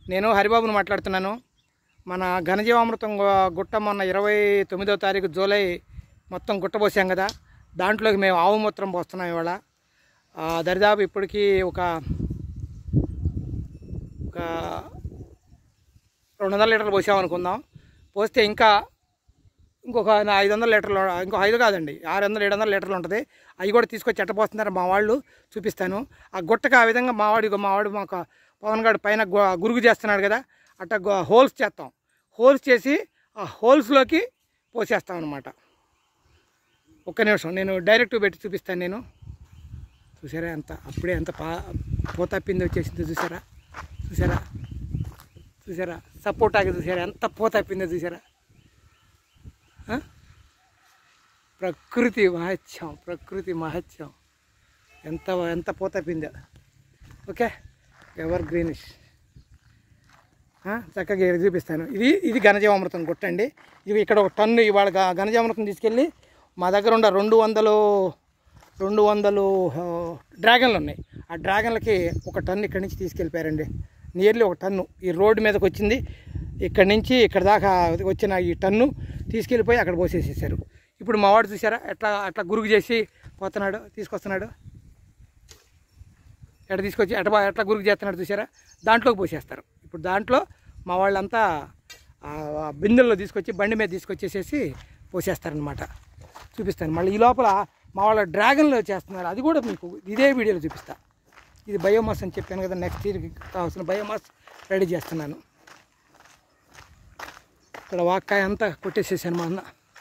నేను హరిబాబుని మాట్లాడుతున్నాను మన ఘనజీవామృతం గు- గుట్ట మొన్న ఇరవై తొమ్మిదో తారీఖు జూలై మొత్తం గుట్ట పోసాం కదా దాంట్లోకి మేము ఆవు మూత్రం పోస్తున్నాం ఇవాళ ఆ, దరిదాపు ఇప్పటికీ ఒక ఒక రెండు వందల లీటర్లు పోసాం అనుకుందాం పోస్తే ఇంకా ఇంకొక ఐదు వందల లీటర్లు ఇంకో ఐదు కాదండి ఆరు వందలు ఏడు వందల లీటర్లు ఉంటుంది అవి కూడా తీసుకొచ్చి ఎట్టపోస్తున్నారు మా వాళ్ళు చూపిస్తాను ఆ గుట్టకు ఆ విధంగా మావాడి మావాడు మాకు పవన్ గారు పైన గు- గురుగు చేస్తున్నాడు కదా అట్ట గు- హోల్స్ చేస్తాం హోల్స్ చేసి ఆ హోల్స్లోకి పోసేస్తాం అనమాట ఒక్క నిమిషం నేను డైరెక్ట్ పెట్టి చూపిస్తాను నేను చూసారా ఎంత అప్పుడే ఎంత పా పోతప్పింది వచ్చేసింది చూసారా చూసారా చూసారా సపోర్టాకి చూసారా ఎంత పోతప్పిందో చూసారా ఆ? ప్రకృతి మహత్యం ప్రకృతి మహత్యం ఎంత ఎంత పోతపిందో ఓకే ఎవర్ గ్రీనిష్ ఆ, చక్కగా ఇక్కడ చూపిస్తాను ఇది ఇది ఘనజీవామృతం కొట్టండి ఇది ఇక్కడ ఒక టన్ను ఇవాళ గ- ఘనజీవామృతం తీసుకెళ్ళి మా దగ్గర ఉన్న రెండు వందలు రెండు వందలు ఆ, డ్రాగన్లు ఉన్నాయి ఆ డ్రాగన్లకి ఒక టన్ను ఇక్కడి నుంచి తీసుకెళ్ళిపోయారండి నియర్లీ ఒక టన్ను ఈ రోడ్డు మీదకి వచ్చింది ఇక్కడి నుంచి ఇక్కడ దాకా వచ్చిన ఈ టన్ను తీసుకెళ్ళిపోయి అక్కడ పోసేసేసారు ఇప్పుడు మా వాడు చూసారా ఎట్లా అట్లా గురుగు చేసి పోతున్నాడు తీసుకొస్తున్నాడు ఎట్లా తీసుకొచ్చి ఎట్లా ఎట్లా గురుగు చేస్తున్నాడు చూసారా దాంట్లోకి పోసేస్తారు ఇప్పుడు దాంట్లో మా వాళ్ళంతా ఆ ఆ బిందెల్లో తీసుకొచ్చి బండి మీద తీసుకొచ్చేసేసి పోసేస్తారనమాట చూపిస్తాను మళ్ళీ ఈ లోపల మా వాళ్ళ డ్రాగన్లో చేస్తున్నారు అది కూడా మీకు ఇదే వీడియోలో చూపిస్తా ఇది బయోమాస్ అని చెప్పాను కదా నెక్స్ట్ ఇయర్కి కావాల్సిన బయోమాస్ రెడీ చేస్తున్నాను ఇక్కడ వాక్కాయ అంతా కొట్టేసేసాను మా అన్న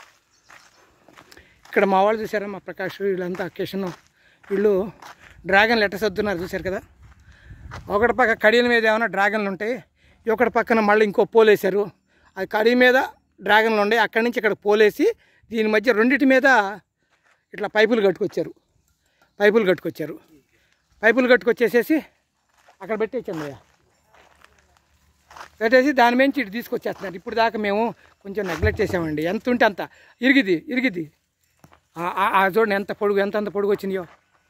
ఇక్కడ మా వాళ్ళు చూసారా మా ప్రకాష్ వీళ్ళంతా అకేషన్ వీళ్ళు డ్రాగన్ లెటర్స్ వద్దున్నారు చూశారు కదా ఒకటి పక్క కడియల మీద ఏమైనా డ్రాగన్లు ఉంటాయి ఒకటి పక్కన మళ్ళీ ఇంకో పోలేశారు అది కడి మీద డ్రాగన్లు ఉన్నాయి అక్కడి నుంచి ఇక్కడ పోలేసి దీని మధ్య రెండింటి మీద ఇట్లా పైపులు కట్టుకొచ్చారు పైపులు కట్టుకొచ్చారు పైపులు కట్టుకొచ్చేసేసి అక్కడ పెట్టేచ్చండి అయ్యా పెట్టేసి దాని మించి ఇటు తీసుకొచ్చేస్తున్నారు ఇప్పుడు దాకా మేము కొంచెం నెగ్లెక్ట్ చేసామండి ఎంత ఉంటే అంత ఇరిగిది ఇరిగిది ఆ- ఆ- ఆ చూడండి ఎంత పొడుగు ఎంత అంత పొడుగు వచ్చిందో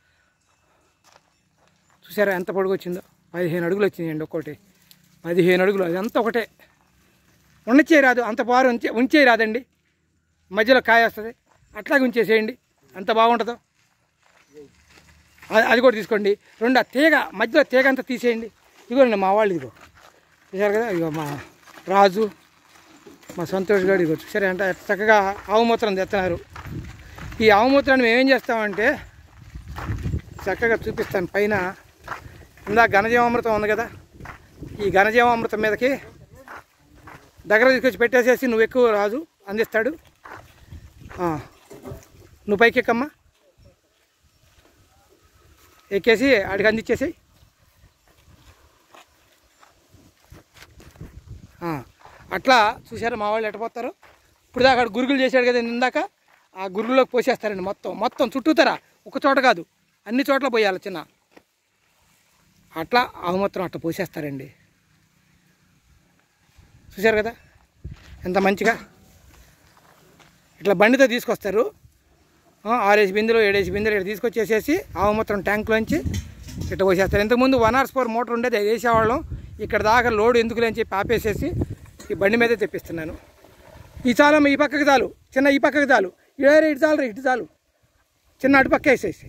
చూసారా ఎంత పొడుగు వచ్చిందో పదిహేను అడుగులు వచ్చినాయండి ఒక్కోటి పదిహేను అడుగులు అదంతా ఒకటే ఉండచే రాదు అంత బారు ఉంచే ఉంచే రాదండి మధ్యలో కాయ వస్తుంది అట్లాగే ఉంచేసేయండి అంత బాగుంటుందో అది- అది కూడా తీసుకోండి రెండు ఆ తీగ మధ్యలో తీగ అంతా తీసేయండి ఇదిగోండి మా వాళ్ళు ఇదిగో చూసారు కదా ఇదిగో మా రాజు మా సంతోష్ గారు ఇదిగో చూసారా అంటే చక్కగా ఆవు మూత్రం తెస్తున్నారు ఈ ఆవు మూత్రాన్ని మేమేం చేస్తామంటే చక్కగా చూపిస్తాను పైన ఇందా ఘనజీవామృతం ఉంది కదా ఈ ఘనజీవామృతం మీదకి దగ్గర తీసుకొచ్చి పెట్టేసేసి నువ్వు ఎక్కువ రాజు అందిస్తాడు ఆ, నువ్వు పైకి ఎక్కమ్మా ఎక్కేసి ఆడికి అందించేసేయి ఆ, అట్లా చూసారా మా వాళ్ళు ఎట్టపోతారు ఇప్పుడు దాకా ఆడు గురుగులు చేశాడు కదా ఇందాక ఆ గురుగులోకి పోసేస్తారండి మొత్తం మొత్తం చుట్టూతరా ఒక చోట కాదు అన్ని చోట్ల పోయాలి చిన్న అట్లా అవమాత్రం అట్లా పోసేస్తారండి చూశారు కదా ఎంత మంచిగా ఇట్లా బండితో తీసుకొస్తారు ఆ, ఆరేసి బిందెలు ఏడేసి బిందెలు ఇట్లా తీసుకొచ్చేసేసి ఆవుమూత్రం ట్యాంక్లోంచి ఇట్లా పోసేస్తారు ఇంతకుముందు వన్ ఆర్స్ ఫోర్ మోటార్ ఉండేది అది వేసేవాళ్ళం ఇక్కడ దాకా లోడ్ ఎందుకులే అని చెప్పి ఆపేసేసి ఈ బండి మీదే తెప్పిస్తున్నాను ఈ చాలమ్మ ఈ పక్కకి చాలు చిన్న ఈ పక్కకి చాలు ఏరే ఇటు చాలు ఇటు చాలు చిన్న అటు పక్క వేసేసి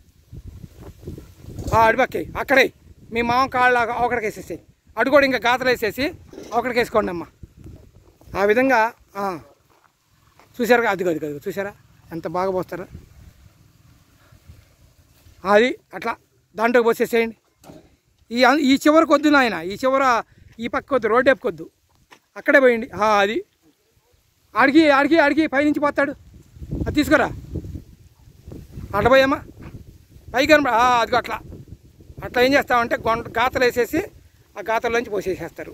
ఆ అటుపక్కే అక్కడే మీ మామ కాళ్ళు ఒకడికి వేసేసాయి అటు కూడా ఇంకా గాతలు వేసేసి ఒకడికి వేసుకోండి అమ్మ ఆ విధంగా ఆ, చూసారా అది అది అది చూసారా ఎంత బాగా పోస్తారా అది అట్లా దాంట్లోకి పోసేసేయండి ఈ అం- ఈ చివరికి వద్దు నాయన ఈ చివర ఈ పక్క వద్దు రోడ్డు ఎప్పుకొద్దు అక్కడే పోయండి ఆ, అది ఆడికి ఆడికి ఆడికి పైనుంచి పోతాడు అది తీసుకురా అట్లా పోయామా పైకి కనబడ అదిగో అట్లా అట్లా ఏం చేస్తామంటే గొంట గాతలు వేసేసి ఆ గాతల్లోంచి పోసేసేస్తారు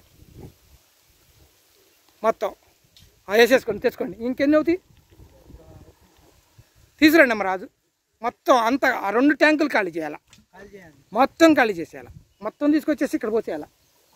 మొత్తం ఆ వేసేసుకోండి తెచ్చుకోండి ఇంకెన్ని అవుతాయి తీసుకురండి అమ్మ రాజు మొత్తం అంత ఆ రెండు ట్యాంకులు ఖాళీ చేయాలి మొత్తం ఖాళీ చేసేయాలి మొత్తం తీసుకొచ్చేసి ఇక్కడ పోసేయాలి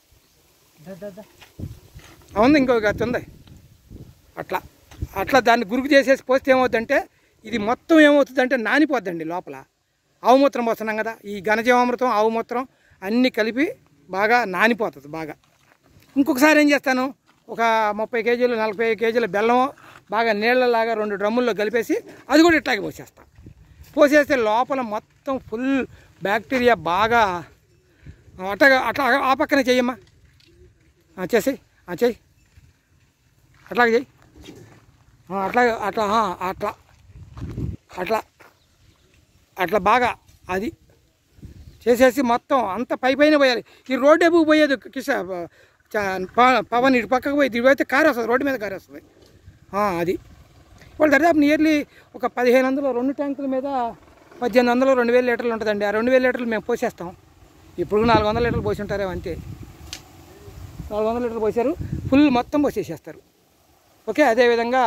అవును ఇంకో గతి ఉంది అట్లా అట్లా దాన్ని గురుకు చేసేసి పోస్తే ఏమవుతుందంటే ఇది మొత్తం ఏమవుతుందంటే నానిపోద్దండి లోపల ఆవుమూత్రం పోస్తున్నాం కదా ఈ ఘనజీవామృతం ఆవుమూత్రం అన్నీ కలిపి బాగా నానిపోతుంది బాగా ఇంకొకసారి ఏం చేస్తాను ఒక ముప్పై కేజీలు నలభై కేజీల బెల్లం బాగా నీళ్ళలాగా రెండు డ్రమ్ముల్లో కలిపేసి అది కూడా ఇట్లాగే పోసేస్తాను పోసేస్తే లోపల మొత్తం ఫుల్ బ్యాక్టీరియా బాగా అట్లా అట్లా ఆ పక్కనే చెయ్యమ్మా ఆ, చేసేయ్ ఆ, చెయ్యి అట్లాగే చెయ్యి ఆ, అట్లా అట్లా ఆ, అట్లా అట్లా అట్లా బాగా అది చేసేసి మొత్తం అంత పై పైన పోయాలి ఈ రోడ్డు ఎబ్బు పోయేది కిష చ- ప- పవన్ ఇటు పక్కకు పోయి ఇటు పోతే కారు వస్తుంది రోడ్డు మీద కారు వస్తుంది ఆ, అది వాళ్ళు దరిదాపు నియర్లీ ఒక పదిహేను వందలు రెండు ట్యాంకుల మీద పద్దెనిమిది వందలు రెండు వేల లీటర్లు ఉంటుందండి ఆ రెండు వేల లీటర్లు మేము పోసేస్తాం ఇప్పుడు నాలుగు వందల లీటర్లు పోసి ఉంటారేమో అంతే నాలుగు వందల లీటర్లు పోసారు ఫుల్ మొత్తం పోసేసేస్తారు ఓకే అదేవిధంగా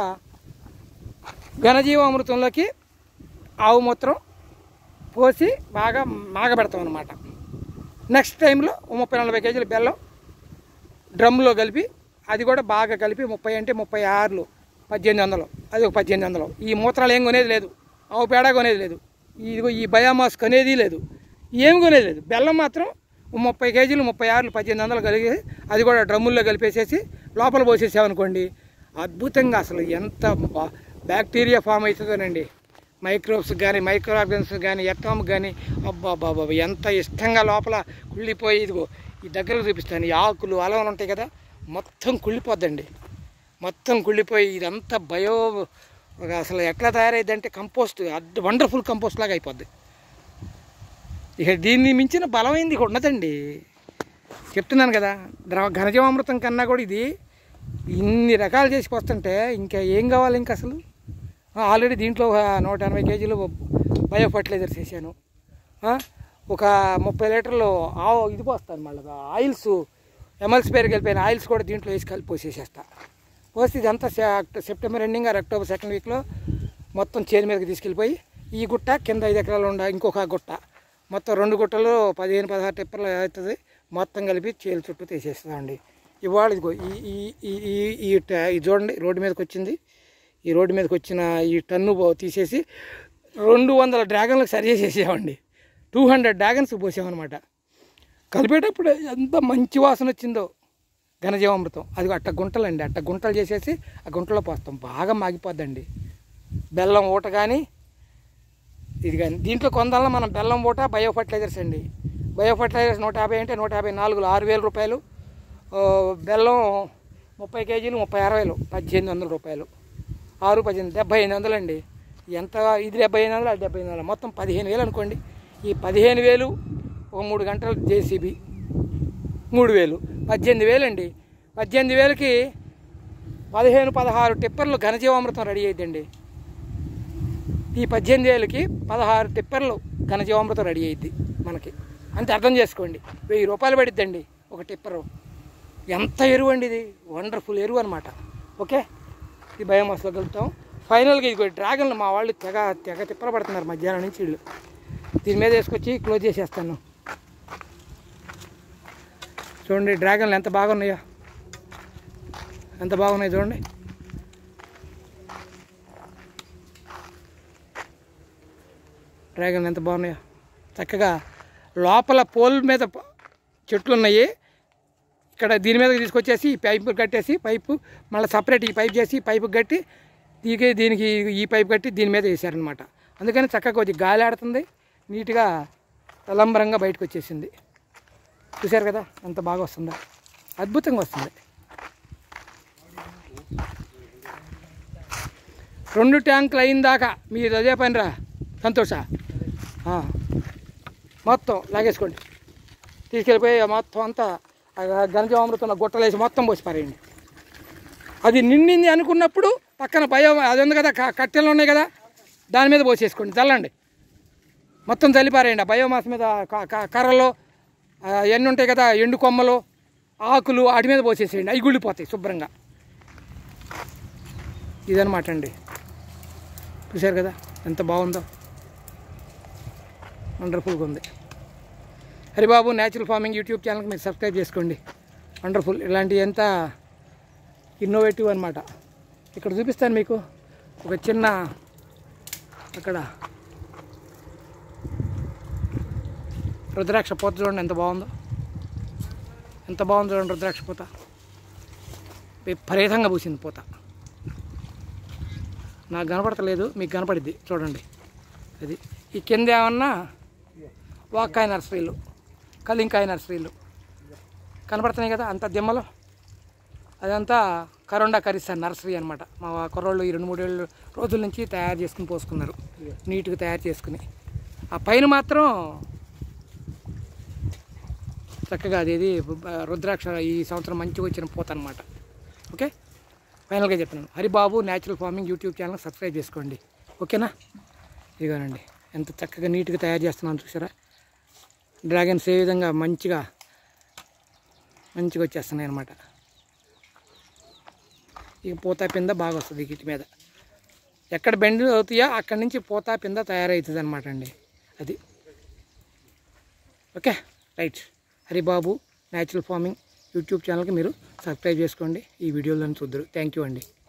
ఘనజీవామృతంలోకి ఆవు మూత్రం పోసి బాగా మాగబెడతాం అనమాట నెక్స్ట్ టైంలో ఓ ముప్పై నలభై కేజీల బెల్లం డ్రమ్లో కలిపి అది కూడా బాగా కలిపి ముప్పై అంటే ముప్పై ఆరులు పద్దెనిమిది వందలు అది ఒక పద్దెనిమిది వందలు ఈ మూత్రాలు ఏం కొనేది లేదు ఆవు పేడ కొనేది లేదు ఇదిగో ఈ బయోమాస్ కొనేది లేదు ఏం కొనేది లేదు బెల్లం మాత్రం ఓ ముప్పై కేజీలు ముప్పై ఆరులు పద్దెనిమిది వందలు కలిగి అది కూడా డ్రమ్ముల్లో కలిపేసేసి లోపల పోసేసామనుకోండి అద్భుతంగా అసలు ఎంత బా- బ్యాక్టీరియా ఫామ్ అవుతుందోనండి మైక్రోబ్స్ కానీ మైక్రో ఆర్గన్స్ కానీ ఎట్టామ్ కానీ అబ్బా బాబా ఎంత ఇష్టంగా లోపల కుళ్ళిపోయి ఇదిగో ఈ దగ్గర చూపిస్తాను ఈ ఆకులు అలవలు ఉంటాయి కదా మొత్తం కుళ్ళిపోద్దండి మొత్తం కుళ్ళిపోయి ఇదంతా బయో ఒక అసలు ఎట్లా తయారైందంటే కంపోస్ట్ అద్ వండర్ఫుల్ కంపోస్ట్ లాగా అయిపోద్ది ఇక దీన్ని మించిన బలమైంది ఇక ఉండదండి చెప్తున్నాను కదా ద్రవ ఘనజీవామృతం కన్నా కూడా ఇది ఇన్ని రకాలు చేసి వస్తుంటే ఇంకా ఏం కావాలి ఇంకా అసలు ఆ, ఆల్రెడీ దీంట్లో ఒక నూట ఎనభై కేజీలు బయో ఫర్టిలైజర్స్ వేసాను ఆ, ఒక ముప్పై లీటర్లు ఆవు ఇది పోస్తాను మళ్ళీ ఆయిల్స్ ఎమల్స్ పేరు కలిపిన ఆయిల్స్ కూడా దీంట్లో వేసి కలిపి పోసేసేస్తా పోస్తే ఇదంతా సె- September ending or October second వీక్లో మొత్తం చేను మీదకి తీసుకెళ్ళిపోయి ఈ గుట్ట కింద ఐదు ఎకరాలు ఉండ ఇంకొక గుట్ట మొత్తం రెండు గుట్టలు పదిహేను పదహారు టిప్పర్లు అవుతుంది మొత్తం కలిపి చేలు చుట్టూ తీసేస్తామండి ఇవాళ ఇదిగో ఈ ఈ ఈ ఈ ఈ ట- ఇది చూడండి రోడ్డు మీదకి వచ్చింది ఈ రోడ్డు మీదకి వచ్చిన ఈ టన్ను పో- తీసేసి రెండు వందల డ్రాగన్లకు సరి చేసేసామండి టూ హండ్రెడ్ డ్రాగన్స్ పోసామన్నమాట కలిపేటప్పుడు ఎంత మంచి వాసన వచ్చిందో ఘనజీవామృతం అది అట్ట గుంటలండి అట్ట గుంటలు చేసేసి ఆ గుంటలో పోస్తాం బాగా మాగిపోద్దండి బెల్లం ఊట కానీ ఇది కానీ దీంట్లో కొందాల మనం బెల్లం ఊట బయో ఫర్టిలైజర్స్ అండి బయో ఫర్టిలైజర్స్ నూట యాభై అంటే నూట యాభై నాలుగులు ఆరు వేల రూపాయలు ఆ, బెల్లం ముప్పై కేజీలు ముప్పై అరవైలు పద్దెనిమిది వందల రూపాయలు ఆరు పద్దెనిమిది డెబ్బై ఐదు వందలు అండి ఎంత ఇది డెబ్బై ఐదు వందలు అది డెబ్బై ఐదు వందలు మొత్తం పదిహేను వేలు అనుకోండి ఈ పదిహేను వేలు ఒక మూడు గంటలు జేసీబీ మూడు వేలు పద్దెనిమిది వేలు అండి పద్దెనిమిది వేలకి పదిహేను పదహారు టిప్పర్లు ఘనజీవామృతం రెడీ అయిద్దండి ఈ పద్దెనిమిది వేలకి పదహారు టిప్పర్లు ఘనజీవామృతం రెడీ అయ్యిద్ది మనకి అంతే అర్థం చేసుకోండి వెయ్యి రూపాయలు పడిద్దండి ఒక టిప్పరు ఎంత ఎరువు అండి ఇది వండర్ఫుల్ ఎరువు అనమాట ఓకే ఈ బయోమాస్లో కలుపుతాం ఫైనల్గా ఇది డ్రాగన్లు మా వాళ్ళు తెగ తెగ తిప్పలు పడుతున్నారు మధ్యాహ్నం నుంచి వీళ్ళు దీని మీద వేసుకొచ్చి క్లోజ్ చేసేస్తాను చూడండి డ్రాగన్లు ఎంత బాగున్నాయో ఎంత బాగున్నాయి చూడండి డ్రాగన్ ఎంత బాగున్నాయో చక్కగా లోపల పోల్ మీద ప- చెట్లు ఉన్నాయి ఇక్కడ దీని మీద తీసుకొచ్చేసి ఈ పైపు కట్టేసి పైపు మళ్ళీ సపరేట్ ఈ పైప్ చేసి ఈ పైపు కట్టి దీనికి దీనికి ఈ పైపు కట్టి దీని మీద వేసారనమాట అందుకని చక్కగా కొద్దిగా గాలి ఆడుతుంది నీట్గా తలంబరంగా బయటకు వచ్చేసింది చూశారు కదా ఎంత బాగా వస్తుందో అద్భుతంగా వస్తుంది రెండు ట్యాంకులు అయిన దాకా మీరు అదే పనిరా సంతోష ఆ. మొత్తం లాగేసుకోండి తీసుకెళ్ళిపోయి ఆ మొత్తం అంతా ఆ గంజామృతంలో గుట్టలేసి మొత్తం పోసి పారేయండి అది నిండింది అనుకున్నప్పుడు పక్కన భయం అది ఉంది కదా క- కట్టెలు ఉన్నాయి కదా దాని మీద పోసేసుకోండి చల్లండి మొత్తం చల్లిపారేయండి ఆ బయోమాస్ మీద క- క- కర్రలు ఆ, ఎన్ని ఉంటాయి కదా ఎండు కొమ్మలు ఆకులు వాటి మీద పోసేసేయండి అవి గుళ్ళిపోతాయి శుభ్రంగా ఇదనమాట అండి చూశారు కదా ఎంత బాగుందో వండర్ఫుల్గా ఉంది హరిబాబు న్యాచురల్ ఫార్మింగ్ యూట్యూబ్ ఛానల్కి మీరు సబ్స్క్రైబ్ చేసుకోండి వండర్ఫుల్ ఇలాంటి ఎంత ఇన్నోవేటివ్ అనమాట ఇక్కడ చూపిస్తాను మీకు ఒక చిన్న అక్కడ రుద్రాక్ష పూత చూడండి ఎంత బాగుందో ఎంత బాగుందో చూడండి రుద్రాక్ష పూత విపరీతంగా పూసింది పూత నాకు కనపడతలేదు మీకు కనపడిద్ది చూడండి అది ఈ కింద ఏమన్నా వాక్కాయ నర్సరీలు కలింకాయ నర్సరీలు కనపడుతున్నాయి కదా అంత దిమ్మలో అదంతా కరోండా కరిస్తా నర్సరీ అనమాట మా కుర్రోళ్ళు ఈ రెండు మూడేళ్ళు రోజుల నుంచి తయారు చేసుకుని పోసుకున్నారు నీట్గా తయారు చేసుకుని ఆ పైన మాత్రం చక్కగా అదేది బ- రుద్రాక్ష ఈ సంవత్సరం మంచిగా వచ్చిన పూత అనమాట ఓకే ఫైనల్గా చెప్తున్నాను Haribabu natural farming YouTube channel subscribe చేసుకోండి ఓకేనా ఇదిగోనండి ఎంత చక్కగా నీట్గా తయారు చేస్తున్నాను చూసారా డ్రాగన్స్ ఏ విధంగా మంచిగా మంచిగా వచ్చేస్తున్నాయి అనమాట ఇక పూత పింద బాగా వస్తుంది వీటి మీద ఎక్కడ బెండ్ అవుతాయో అక్కడి నుంచి పూత పింద తయారవుతుంది అనమాట అండి అది okay right Haribabu natural farming YouTube ఛానల్కి మీరు సబ్స్క్రైబ్ చేసుకోండి ఈ వీడియోలను చూద్దరు థ్యాంక్ యూ అండి